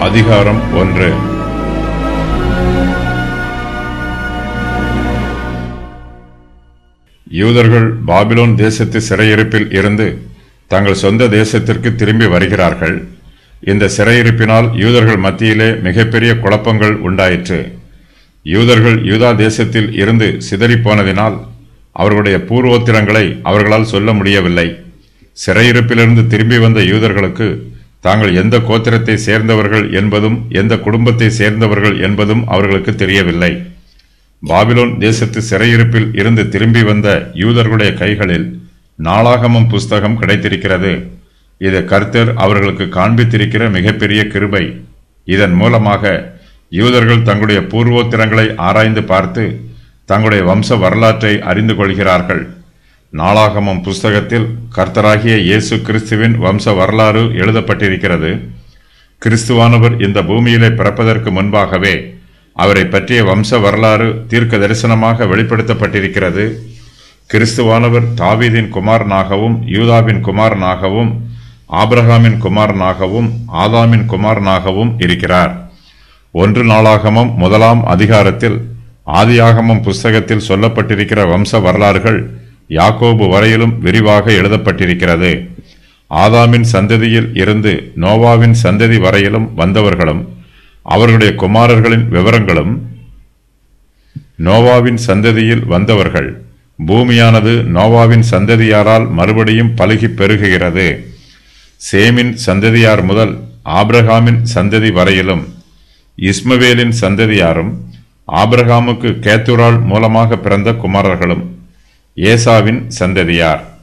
அதிகாரம் ஒன்று யூதர்கள் பாபிலோன் தேசத்து சிறையிருப்பில் இருந்து தங்கள் சொந்த தேசத்திற்கு திரும்பி வருகிறார்கள் இந்த சிறையிருப்பினால் யூதர்கள் மத்தியிலே மிகப்பெரிய குழப்பங்கள் உண்டாயிற்று யூதர்கள் யூதா தேசத்தில் இருந்து சிதறிப்போனதினால் அவர்களுடைய பூர்வோத்திரங்களை அவர்களால் சொல்ல முடியவில்லை சிறையிருப்பிலிருந்து திரும்பி வந்த யூதர்களுக்கு தாங்கள் எந்த கோத்திரத்தை சேர்ந்தவர்கள் என்பதும் எந்த குடும்பத்தை சேர்ந்தவர்கள் என்பதும் அவர்களுக்கு தெரியவில்லை பாபிலோன் தேசத்து சிறையிருப்பில் இருந்து திரும்பி வந்த யூதர்களுடைய கைகளில் நாளாகமம் புஸ்தகம் கிடைத்திருக்கிறது இது கர்த்தர் அவர்களுக்கு காண்பித்திருக்கிற மிகப்பெரிய கிருபை இதன் மூலமாக யூதர்கள் தங்களுடைய பூர்வோத்திரங்களை ஆராய்ந்து பார்த்து தங்களுடைய வம்ச வரலாற்றை அறிந்து கொள்கிறார்கள் நாளாகமம் புஸ்தகத்தில் கர்த்தராகிய இயேசு கிறிஸ்துவின் வம்ச வரலாறு எழுதப்பட்டிருக்கிறது கிறிஸ்துவானவர் இந்த பூமியிலே பிறப்பதற்கு முன்பாகவே அவரை பற்றிய வம்ச வரலாறு தீர்க்க தரிசனமாக வெளிப்படுத்தப்பட்டிருக்கிறது கிறிஸ்துவானவர் தாவீதின் குமாரனாகவும் யூதாவின் குமாரனாகவும் ஆபிரகாமின் குமாரனாகவும் ஆதாமின் குமாரனாகவும் இருக்கிறார் ஒன்று நாளாகமம் முதலாம் அதிகாரத்தில் ஆதியாகமம் புஸ்தகத்தில் சொல்லப்பட்டிருக்கிற வம்ச வரலாறுகள் யாக்கோபு வரையிலும் விரிவாக எழுதப்பட்டிருக்கிறது ஆதாமின் சந்ததியில் இருந்து நோவாவின் சந்ததி வரையிலும் வந்தவர்களும் அவர்களுடைய குமாரர்களின் விவரங்களும் நோவாவின் சந்ததியில் வந்தவர்கள் பூமியானது நோவாவின் சந்ததியாரால் மறுபடியும் பலுகி பெருகுகிறது சேமின் சந்ததியார் முதல் ஆபிரகாமின் சந்ததி வரையிலும் இஸ்மவேலின் சந்ததியாரும் ஆபிரகாமுக்கு கேத்துரால் மூலமாக பிறந்த குமாரர்களும் ஏசாவின் சந்ததியார்